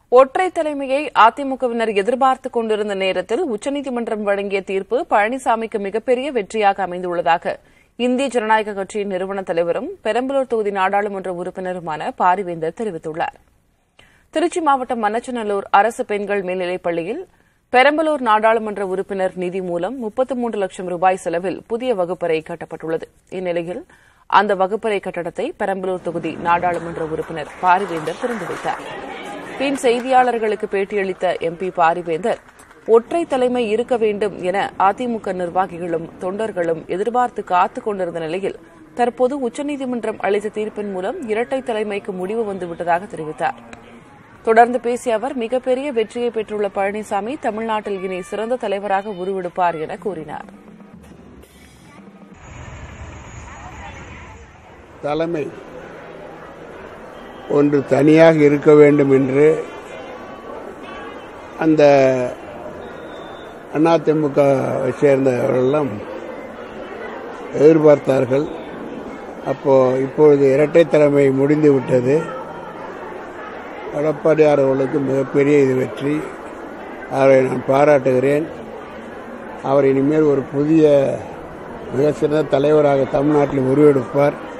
ஒற்றை தலைமையை அதிமுகவினர் எதிர்பார்த்துக் கொண்டிருந்த நேரத்தில் உச்சநீதிமன்றம் வழங்கிய தீர்ப்பு பழனிசாமிக்கு மிகப்பெரிய வெற்றியாக அமைந்துள்ளதாக இந்திய ஜனநாயக கட்சியின் நிறுவன தலைவரும் பெரம்பலூர் தொகுதி நாடாளுமன்ற உறுப்பினருமான பாரிவேந்தர் தெரிவித்துள்ளார் திருச்சி மாவட்டம் மன்னச்சநல்லூர் அரசு பெண்கள் மேல்நிலைப் பள்ளியில் பெரம்பலூர் நாடாளுமன்ற உறுப்பினர் நிதி மூலம் முப்பத்து மூன்று லட்சம் ரூபாய் செலவில் புதிய வகுப்பறை கட்டப்பட்டுள்ளது இந்நிலையில் அந்த வகுப்பறை கட்டடத்தை பெரம்பலூர் தொகுதி நாடாளுமன்ற உறுப்பினர் பாரிவேந்தர் திறந்து வைத்தார் பின் செய்தியாளர்களுக்கு பேட்டியளித்த எம்பி பாரிவேந்தர் ஒற்றை தலைமை இருக்க வேண்டும் என அதிமுக நிர்வாகிகளும் தொண்டர்களும் எதிர்பார்த்து காத்துக் கொண்டிருந்த நிலையில் தற்போது உச்சநீதிமன்றம் அளித்த தீர்ப்பின் மூலம் இரட்டை தலைமைக்கு முடிவு வந்துவிட்டதாக தெரிவித்தார் தொடர்ந்து பேசிய அவர் மிகப்பெரிய வெற்றியை பெற்றுள்ள பழனிசாமி தமிழ்நாட்டில் இனி சிறந்த தலைவராக உருவெடுப்பார் என கூறினார் தலைமை ஒன்று தனியாக இருக்க வேண்டும் என்று அந்த அதிமுகவை சேர்ந்தவர்களெல்லாம் எதிர்பார்த்தார்கள் அப்போ இப்பொழுது இரட்டை தலைமை முடிந்து விட்டது எடப்பாடியார் அவர்களுக்கு மிகப்பெரிய இது வெற்றி அவரை நான் பாராட்டுகிறேன் அவர் இனிமேல் ஒரு புதிய மிக சிறந்த தலைவராக தமிழ்நாட்டில் உருவெடுப்பார்